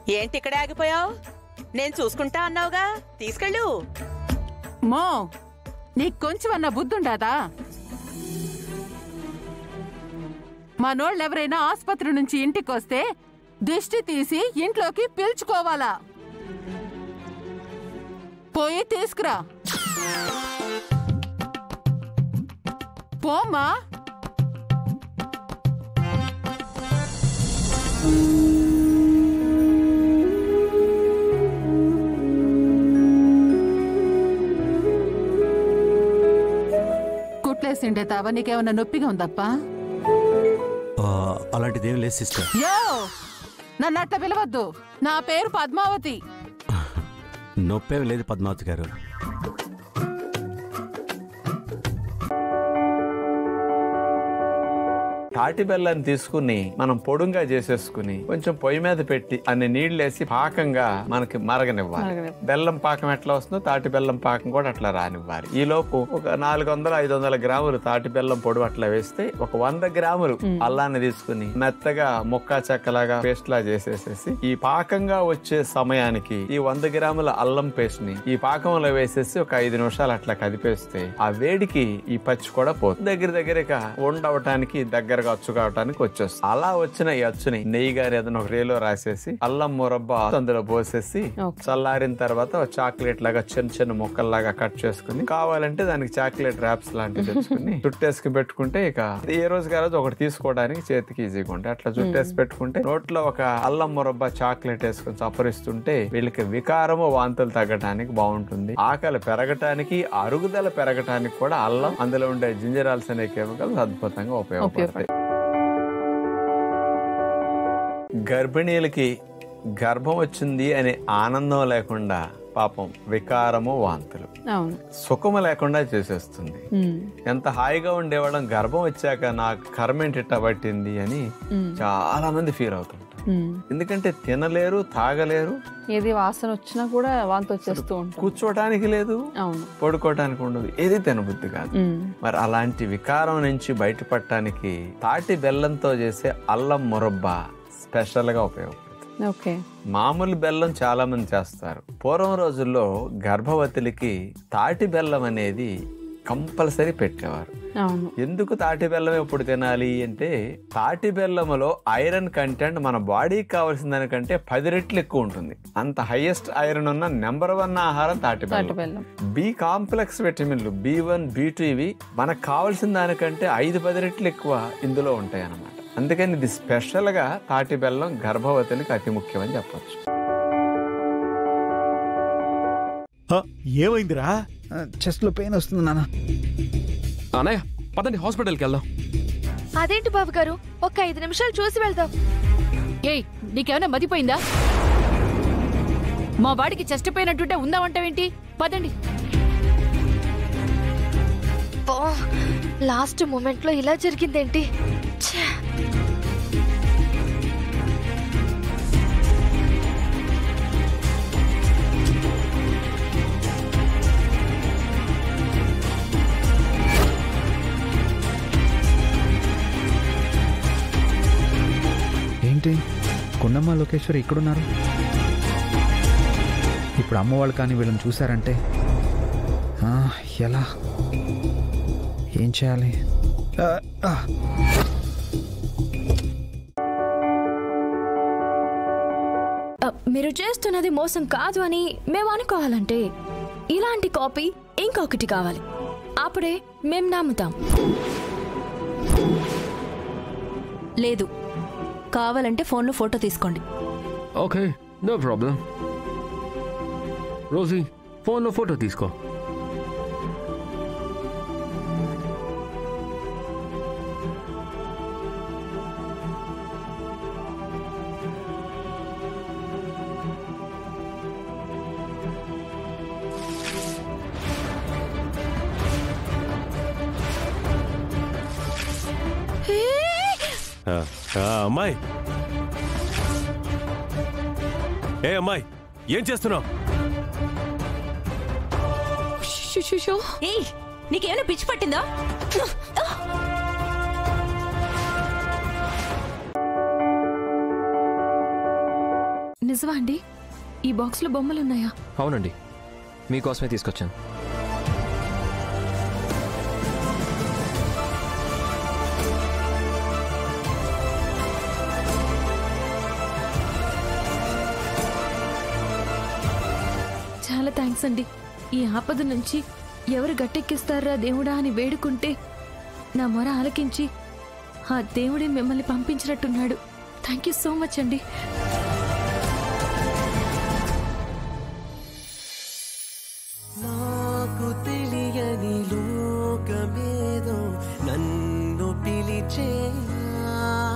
ఏంటి ఇక్కడే ఆగిపోయావు నేను చూసుకుంటా అన్నావుగా తీసుకెళ్ళు మో నీకు కొంచెం అన్న బుద్ధుండాదా మనోళ్ళు ఎవరైనా ఆసుపత్రి నుంచి ఇంటికి వస్తే దిష్టి తీసి ఇంట్లోకి పిలుచుకోవాలా పోయి తీసుకురా పోమ్మా కుట్లేసిండే తావా నీకేమన్నా నొప్పిగా ఉందప్పా ఆ, అలాంటిదేం లేదు సిస్టర్ యో నన్ను అట్లా పిలవద్దు నా పేరు పద్మావతి నొప్పేం లేదు పద్మావతి గారు తాటి బెల్లాన్ని తీసుకుని మనం పొడుంగా చేసేసుకుని కొంచెం పొయ్యి మీద పెట్టి అన్ని నీళ్లు వేసి పాకంగా మనకి మరగనివ్వాలి బెల్లం పాకం ఎట్లా వస్తుందో తాటి బెల్లం పాకం కూడా అట్లా రానివ్వాలి ఈ లోపు ఒక నాలుగు వందల ఐదు వందల గ్రాములు తాటి బెల్లం పొడి అట్లా వేస్తే ఒక వంద గ్రాములు అల్లాన్ని తీసుకుని మెత్తగా ముక్కా చెక్కలాగా పేస్ట్ లా చేసేసేసి ఈ పాకంగా వచ్చే సమయానికి ఈ వంద గ్రాముల అల్లం పేస్ట్ ని ఈ పాకంలో వేసేసి ఒక ఐదు నిమిషాలు అట్లా కదిపేస్తే ఆ వేడికి ఈ పచ్చి కూడా పోతుంది దగ్గర దగ్గరగా ఉండవటానికి దగ్గరగా అచ్చు కావటానికి వచ్చేస్తుంది అలా వచ్చిన ఈ అచ్చుని నెయ్యి గారి ఏదైనా ఒక రేలో రాసేసి అల్లం మురబ్బ అందులో పోసేసి చల్లారిన తర్వాత ఒక చాక్లెట్ లాగా చిన్న చిన్న ముక్కల్లాగా కట్ చేసుకుని కావాలంటే దానికి చాక్లెట్ ర్యాప్స్ లాంటివి తెచ్చుకుని చుట్టేసుకు పెట్టుకుంటే ఇక ఏ రోజుకి ఆ రోజు ఒకటి తీసుకోవడానికి చేతికి ఈజీగా ఉంటాయి అట్లా చుట్టేసి పెట్టుకుంటే నోట్లో ఒక అల్లం మురబ్బ చాక్లెట్ వేసుకుని చప్పరిస్తుంటే వీళ్ళకి వికారము వాంతులు తగ్గడానికి బాగుంటుంది ఆకలి పెరగటానికి అరుగుదల పెరగటానికి కూడా అల్లం అందులో ఉండే జింజరాల్స్ అనే కెమికల్స్ అద్భుతంగా ఉపయోగపడతాయి గర్భిణీలకి గర్భం వచ్చింది అనే ఆనందం లేకుండా పాపం వికారము వాంతులు అవును సుఖము లేకుండా చేసేస్తుంది ఎంత హాయిగా ఉండేవాళ్ళం గర్భం వచ్చాక నాకు కర్మేంటి ఇట్ట పట్టింది అని చాలా మంది ఫీల్ అవుతుంటారు ఎందుకంటే తినలేరు తాగలేరు ఏది వాసన వచ్చినా కూడా వాంతి వచ్చేస్తూ ఉంటుంది కూర్చోటానికి లేదు అవును పడుకోవటానికి ఉండదు ఏది తినబుద్ధి కాదు ఉమ్. మరి అలాంటి వికారం నుంచి బయటపడటానికి తాటి బెల్లంతో చేసే అల్లం మురబ్బ స్పెషల్ గా ఉపయోగపడుతుంది ఓకే మామూలు బెల్లం చాలా మంది చేస్తారు పూర్వం రోజుల్లో గర్భవతులకి తాటి బెల్లం అనేది కంపల్సరీ పెట్టేవారు అవును ఎందుకు తాటి బెల్లం ఎప్పుడు తినాలి అంటే తాటి బెల్లములో ఐరన్ కంటెంట్ మన బాడీకి కావాల్సిన దానికంటే పది రెట్లు ఎక్కువ ఉంటుంది అంత హైయెస్ట్ ఐరన్ ఉన్న నెంబర్ వన్ ఆహారం తాటి తాటి బెల్లం బెల్లం బి కాంప్లెక్స్ విటమిన్లు బి వన్ బి టూ ఇవి మనకు కావాల్సిన దానికంటే ఐదు పది రెట్లు ఎక్కువ ఇందులో ఉంటాయి అన్నమాట అందుకని ఇది స్పెషల్ గా తాటి బెల్లం గర్భవతులకి అతి ముఖ్యమని చెప్పొచ్చు ఏమైందిరా చెస్ట్ లో పెయిన్ వస్తుంది నాన్న అన్నయ్య పదండి హాస్పిటల్కి వెళ్దాం అదేంటి బాబు గారు ఒక ఐదు నిమిషాలు చూసి వెళ్దాం ఏయ్ నీకేమైనా మతిపోయిందా మా వాడికి చెస్ట్ పోయినట్టుంటే ఉందామంటావేంటి పదండి పో లాస్ట్ మూమెంట్ లో ఇలా జరిగిందేంటి ఛే! ఏంటి కొండమ్మ లోకేశ్వరి ఇక్కడున్నారు ఇప్పుడు అమ్మ వాళ్ళు కానీ వీళ్ళని చూసారంటే ఆ, ఎలా ఏం చేయాలి ఆ, ఆ. ఆ, మీరు చేస్తున్నది మోసం కాదు అని మేము అనుకోవాలంటే ఇలాంటి కాపీ ఇంకొకటి కావాలి అప్పుడే మేం నమ్ముతాం లేదు కావాలంటే ఫోన్లో ఫోటో తీసుకోండి ఓకే నో ప్రాబ్లం రోజీ ఫోన్లో ఫోటో తీసుకో ఆ, ఆ, అమ్మాయి ఏ అమ్మాయి ఏం చేస్తున్నావు ఏయ్ నీకేమైనా పిచ్చి పట్టిందా నిజమా అండి ఈ బాక్స్లో బొమ్మలు ఉన్నాయా అవునండి మీకోసమే తీసుకొచ్చాను చాలా థ్యాంక్స్ అండి ఈ ఆపద నుంచి ఎవరు గట్టెక్కిస్తారా దేవుడా అని వేడుకుంటే నా మొర ఆలకించి ఆ దేవుడే మిమ్మల్ని పంపించినట్టున్నాడు థ్యాంక్ యూ సో మచ్ అండి నాకు తెలియని లోకమేదో నన్ను పిలిచేనా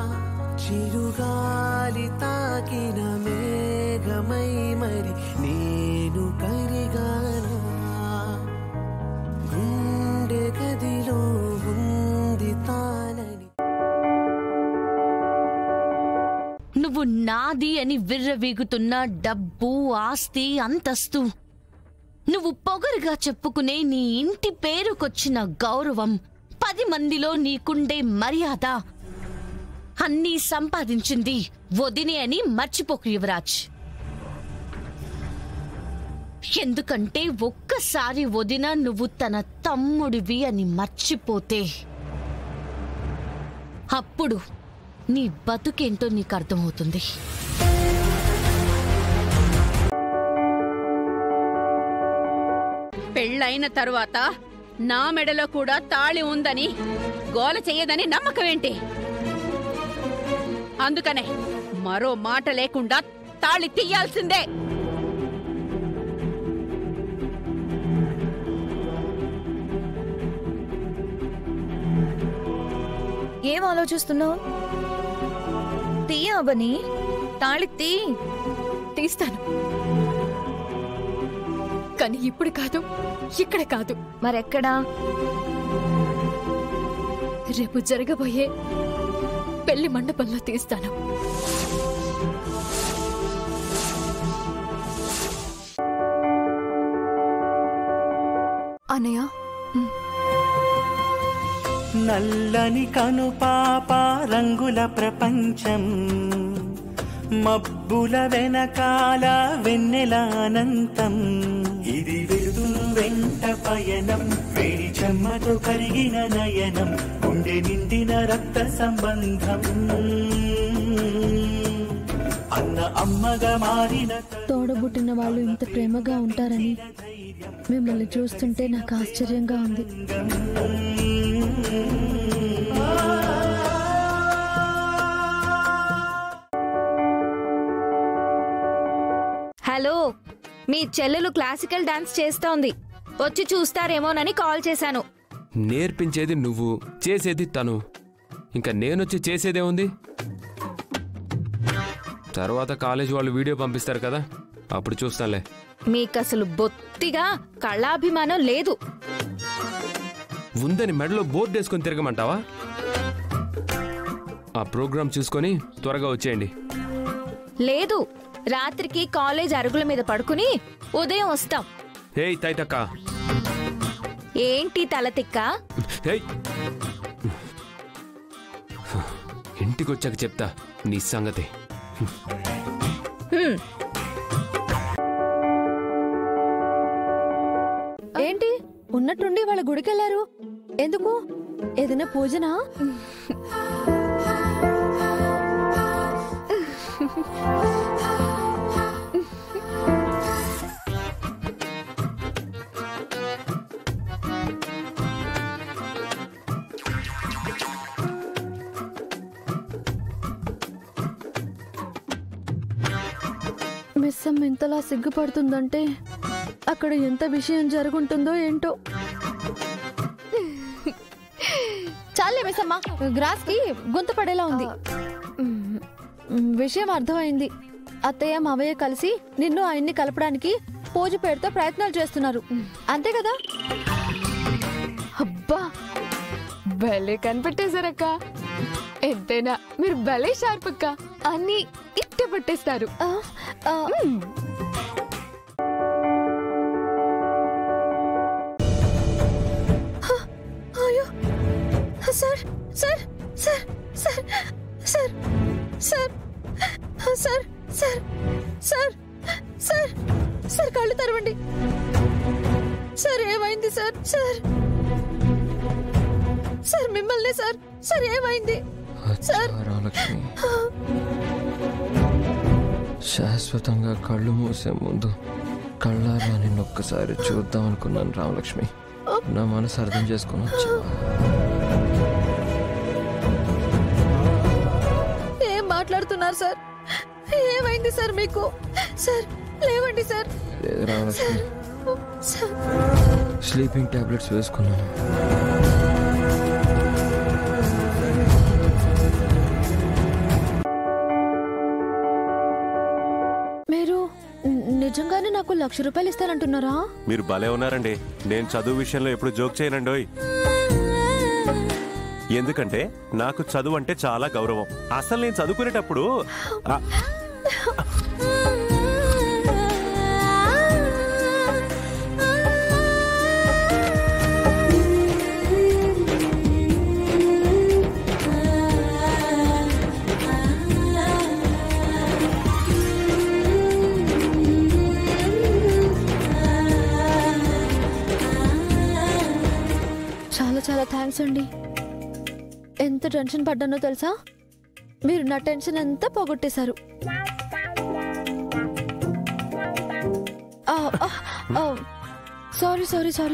చిరుగాలి తాకిన మేఘమై మరి నేను కరిగానా గుండె గదిలో ఉంది తానని నువ్వు నాది అని విర్రవీగుతున్న డబ్బు ఆస్తి అంతస్తు నువ్వు పొగరుగా చెప్పుకునే నీ ఇంటి పేరుకొచ్చిన గౌరవం పది మందిలో నీకుండే మర్యాద అన్నీ సంపాదించింది వదినే అని మర్చిపోకు యువరాజ్ ఎందుకంటే ఒక్కసారి వదిన నువ్వు తన తమ్ముడివి అని మర్చిపోతే అప్పుడు నీ బతుకేంటో నీకు అర్థమవుతుంది పెళ్ళైన తరువాత నా మెడలో కూడా తాళి ఉందని గోల చెయ్యదని నమ్మకం ఏంటి అందుకనే మరో మాట లేకుండా తాళి తీయాల్సిందే ఏం ఆలోచిస్తున్నావు తీయవని తాళి తీ తీస్తాను కానీ ఇప్పుడు కాదు ఇక్కడ కాదు మరెక్కడా రేపు జరగబోయే పెళ్లి మండపంలో తీస్తాను అనయ్య నల్లని కనుపాప రంగుల ప్రపంచం మబ్బుల వెనకాల వెన్నెల అనంతం ఇది వెలుతురు వెంట పయనం వేడి చెమ్మతో కరిగిన నయనం గుండె నిండిన రక్త సంబంధం అన్న అమ్మగా మారిన తోడబుట్టిన వాళ్ళు ఇంత ప్రేమగా ఉంటారని మిమ్మల్ని చూస్తుంటే నాకు ఆశ్చర్యంగా ఉంది హలో మీ చెల్లెలు క్లాసికల్ డాన్స్ చేస్తోంది వచ్చి చూస్తారేమోనని కాల్ చేశాను నేర్పించేది నువ్వు చేసేది తను ఇంకా నేనొచ్చి చేసేదే ఉంది తర్వాత కాలేజ్ వాళ్ళు వీడియో పంపిస్తారు కదా అప్పుడు చూస్తానులే మీకు అసలు బొత్తిగా కళాభిమానం లేదు ఉందని మెడలో బోర్డు వేసుకొని తిరగమంటావా ఆ ప్రోగ్రామ్ చూసుకొని త్వరగా వచ్చేయండి లేదు రాత్రికి కాలేజ్ అరుగుల మీద పడుకుని ఉదయం వస్తాం హేయ్ తైతక్క ఏంటి తల తిక్క హేయ్ ఇంటికి వచ్చాక చెప్తా నీ సంగతి హ్మ్, ఏంటి ఉన్నట్టుండి వాళ్ళ గుడికెళ్లారు ఎందుకు ఏదైనా పూజనా మిస్సమ్మ ఇంతలా సిగ్గుపడుతుందంటే అక్కడ ఎంత విషయం జరుగుంటుందో ఏంటో చాలే మిస్సమ్మ గ్రాస్ కి గొంతు పడేలా ఉంది మ్, విషయం అర్థమైంది అత్తయ్య మావయ్య కలిసి నిన్ను ఆయన్ని కలపడానికి పూజ పేరుతో ప్రయత్నాలు చేస్తున్నారు అంతే కదా అబ్బా భలే కనిపెట్టేశారక్క ఎంతైనా మీరు భలే షార్ప్ అక్క అన్ని ఇట్ట పట్టేస్తారు మ్మ్. అయ్యో sir sir sir sir sir sir sir sir sir sir sir కళ్ళు తెరవండి సార్ ఏమైంది సార్ సార్ సార్ మిమ్మల్ని సార్ సార్ ఏమైంది సార్ రామలక్ష్మి శాశ్వతంగా కళ్ళు మూసే ముందు కళ్ళారా నిన్ను ఒక్కసారి చూద్దాం అనుకున్నాను రామలక్ష్మి నా మనసు అర్థం చేసుకుని వచ్చావా ఏం మాట్లాడుతున్నారు సార్ ఏమైంది సార్ మీకు సార్ లేవండి సార్ లేదు రామలక్ష్మి సార్ స్లీపింగ్ టాబ్లెట్స్ వేసుకున్నాను మీరు ని- నిజంగానే నాకు లక్ష రూపాయలు ఇస్తారంటున్నారా మీరు భలే ఉన్నారండి నేను చదువు విషయంలో ఎప్పుడు జోక్ చేయనండోయ్ ఎందుకంటే నాకు చదువు అంటే చాలా గౌరవం అసలు నేను చదువుకునేటప్పుడు ఆ, చాలా చాలా థ్యాంక్స్ అండి ఎంత టెన్షన్ పడ్డానో తెలుసా మీరు నా టెన్షన్ అంతా పోగొట్టేశారు సారీ సారీ సారీ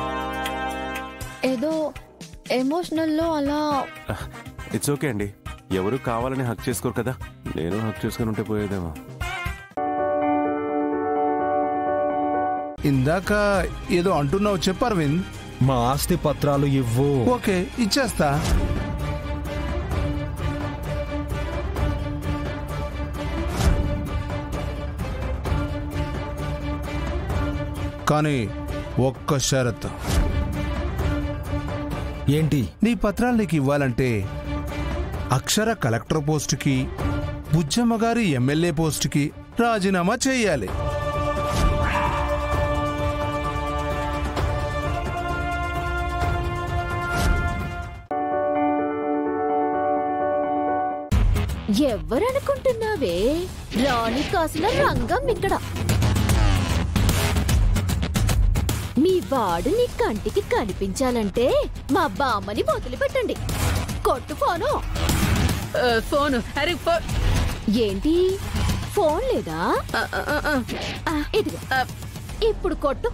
ఏదో ఎమోషనల్లో అలా ఇట్స్ ఓకే అండి ఎవరు కావాలని హక్ చేసుకోరు కదా నేను హక్ చేసుకుని ఉంటే పోయేదేమో ఇందాక ఏదో అంటున్నావు చెప్పు అరవింద్ మా ఆస్తి పత్రాలు ఇవ్వు ఓకే ఇచ్చేస్తా కానీ ఒక్క షరత్ ఏంటి నీ పత్రాలు నీకు ఇవ్వాలంటే అక్షర కలెక్టర్ పోస్టుకి బుజ్జమ్మ గారి ఎమ్మెల్యే పోస్టుకి రాజీనామా చేయాలి ఎవరనుకుంటున్నావే రాణి కాసిన రంగం ఇక్కడ మీ వాడు నీ కంటికి కనిపించాలంటే మా బామ్మని మొదలు పెట్టండి కొట్టు ఫోను ఫోను అరే ఫోన్ ఏంటి ఫోన్ లేదా ఆ, ఇదిగో ఇప్పుడు కొట్టు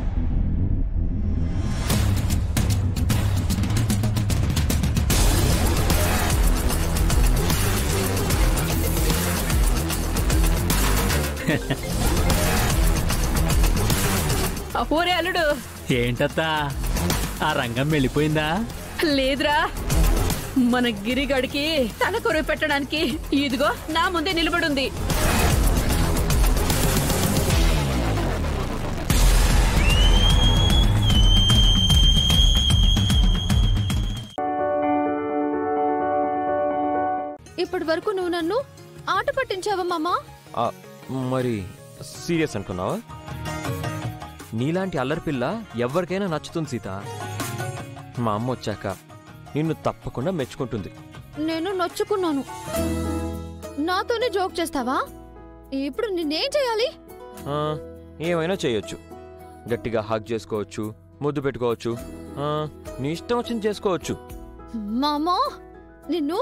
ఊరే అల్లుడు ఏంటత్తా ఆ రంగం వెళ్ళిపోయిందా లేదురా మన గిరిగడికి తల కొరువు పెట్టడానికి ఇదిగో నా ముందే నిలబడుంది ఇప్పటి వరకు నువ్వు నన్ను ఆట పట్టించావా మామా ఆ, మరి సీరియస్ అనుకున్నావా నీలాంటి అల్లరి పిల్ల ఎవరికైనా నచ్చుతుంది సీత మా అమ్మ వచ్చాక నిన్ను తప్పకుండా మెచ్చుకుంటుంది నేను నొచ్చుకున్నాను నాతోనే జోక్ చేస్తావా ఇప్పుడు నిన్నేం చేయాలి ఆ, ఏమైనా చేయొచ్చు గట్టిగా హాక్ చేసుకోవచ్చు ముద్దు పెట్టుకోవచ్చు ఆ, నీ ఇష్టం వచ్చింది చేసుకోవచ్చు మామా నిన్ను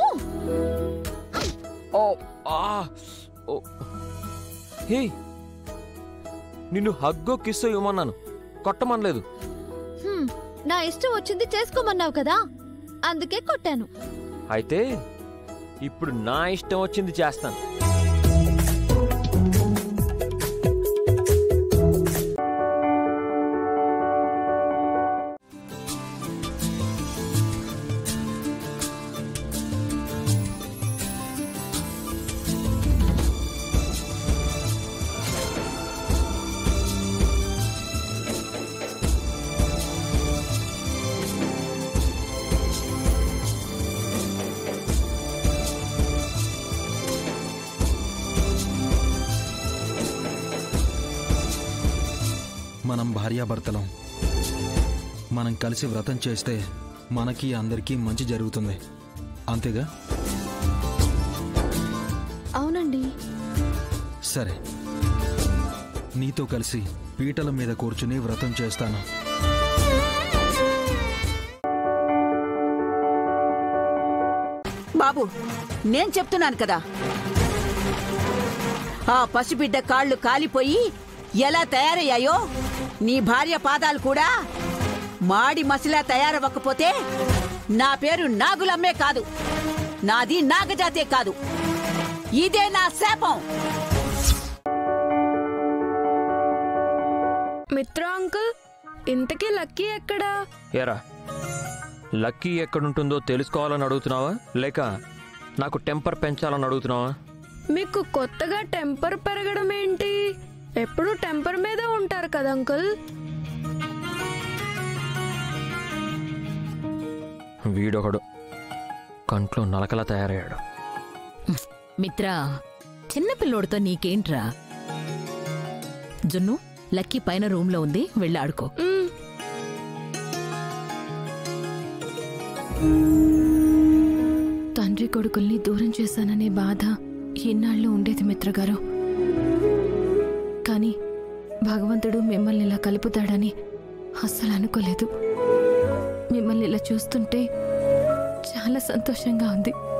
ఓ ఆ ఓ హే నిన్ను హగ్గో కిస్సో ఇవ్వమన్నాను కొట్టమనలేదు హ్మ్, నా ఇష్టం వచ్చింది చేసుకోమన్నావు కదా అందుకే కొట్టాను అయితే ఇప్పుడు నా ఇష్టం వచ్చింది చేస్తాను మనం భార్యాభర్తలం మనం కలిసి వ్రతం చేస్తే మనకి అందరికీ మంచి జరుగుతుంది అంతేగా అవునండి సరే నీతో కలిసి పీటల మీద కూర్చుని వ్రతం చేస్తాను బాబు నేను చెప్తున్నాను కదా ఆ పసిబిడ్డ కాళ్ళు కాలిపోయి ఎలా తయారయ్యాయో నీ భార్య పాదాలు కూడా మాడి మసిలా తయారవ్వకపోతే నా పేరు నాగులమ్మే కాదు నాది నాగజాతే కాదు ఇదే నా శాపం మిత్ర అంకుల్ ఇంతకీ లక్కీ ఎక్కడా ఏరా లక్కీ ఎక్కడుంటుందో తెలుసుకోవాలని అడుగుతున్నావా లేక నాకు టెంపర్ పెంచాలని అడుగుతున్నావా మీకు కొత్తగా టెంపర్ పెరగడం ఏంటి ఎప్పుడు టెంపర్ మీద ఉంటారు కదా అంకుల్ వీడొకడు కంట్లో నలకలా తయారయ్యాడు మిత్రా చిన్నపిల్లోడితో నీకేంట్రా జున్ను లక్కీ పైన రూమ్ లో ఉంది వెళ్ళి ఆడుకో తండ్రి కొడుకుల్ని దూరం చేశాననే బాధ ఇన్నాళ్ళు ఉండేది మిత్రగారు కానీ భగవంతుడు మిమ్మల్ని ఇలా కలుపుతాడని అస్సలు అనుకోలేదు మిమ్మల్ని ఇలా చూస్తుంటే చాలా సంతోషంగా ఉంది